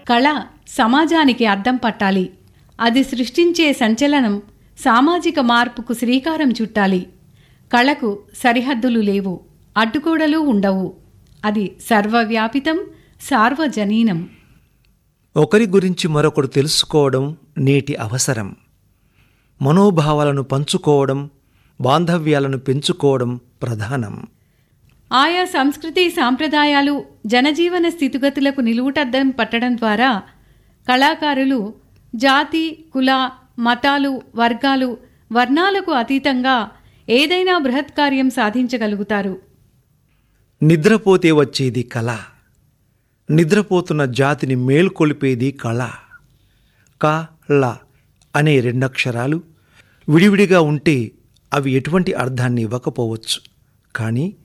కళ సమాజానికి అద్దం పట్టాలి అది సృష్టించే సంచలనం సామాజిక మార్పుకు శ్రీకారం చుట్టాలి కళకు సరిహద్దులు లేవు అడ్డుగోడలు ఉండవు అది సర్వవ్యాపితం సార్వజనీనం ఒకరి గురించి మరొకరు తెలుసుకోవడం నేటి అవసరం మనోభావాలను పంచుకోవడం బాంధవ్యాలను పెంచుకోవడం ప్రధానం ఆయా సంస్కృతి సాంప్రదాయాలు జనజీవన స్థితిగతులకు నిలువుటద్దం పట్టడం ద్వారా కళాకారులు జాతి కుల మతాలు వర్గాలు వర్ణాలకు అతీతంగా ఏదైనా బృహత్ కార్యం సాధించగలుగుతారు నిద్రపోతే వచ్చేది కళ నిద్రపోతున్న జాతిని మేల్కొల్పేది కళ క ళ అనే రెండక్షరాలు విడివిడిగా ఉంటే అవి ఎటువంటి అర్థాన్ని ఇవ్వకపోవచ్చు కానీ